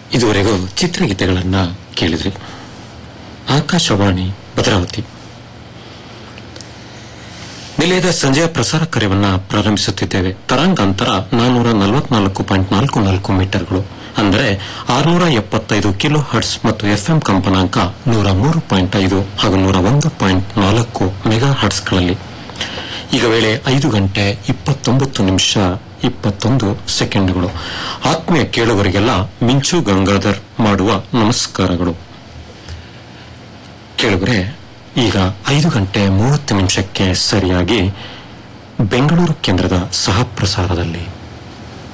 ಇದುವರೆಗೂ ಚಿತ್ರಗೀತೆಗಳನ್ನ ಕೇಳಿದ್ರಿ ಆಕಾಶವಾಣಿ ಭದ್ರಾವತಿ ನಿಲಯದ ಸಂಜೆಯ ಪ್ರಸಾರ ಕಾರ್ಯವನ್ನ ಪ್ರಾರಂಭಿಸುತ್ತಿದ್ದೇವೆ ತರಂಗಾಂತರ ನಾನ್ನೂರ ನಲವತ್ನಾಲ್ಕು ಪಾಯಿಂಟ್ ನಾಲ್ಕು ನಾಲ್ಕು ಮೀಟರ್ಗಳು ಅಂದರೆ ಆರುನೂರ ಎಪ್ಪತ್ತೈದು ಕಿಲೋ ಹರ್ಟ್ಸ್ ಮತ್ತು ಎಫ್ಎಂ ಕಂಪನಾಂಕ ನೂರ ಮೂರು ಪಾಯಿಂಟ್ ಐದು ಹಾಗೂ ನೂರ ಒಂದು ಪಾಯಿಂಟ್ ನಾಲ್ಕು ಮೆಗಾ ಹರ್ಟ್ಸ್ಗಳಲ್ಲಿ ಈಗ ವೇಳೆ ಐದು ಗಂಟೆ ಇಪ್ಪತ್ತೊಂಬತ್ತು ನಿಮಿಷ ಇಪ್ಪತ್ತೊಂದು ಸೆಕೆಂಡ್ಗಳು ಆತ್ಮೀಯ ಕೇಳುವರಿಗೆಲ್ಲ ಮಿಂಚು ಗಂಗಾಧರ್ ಮಾಡುವ ನಮಸ್ಕಾರಗಳು ಕೇಳುವರೆ ಈಗ ಐದು ಗಂಟೆ ಮೂವತ್ತು ನಿಮಿಷಕ್ಕೆ ಸರಿಯಾಗಿ ಬೆಂಗಳೂರು ಕೇಂದ್ರದ ಸಹ ಪ್ರಸಾರದಲ್ಲಿ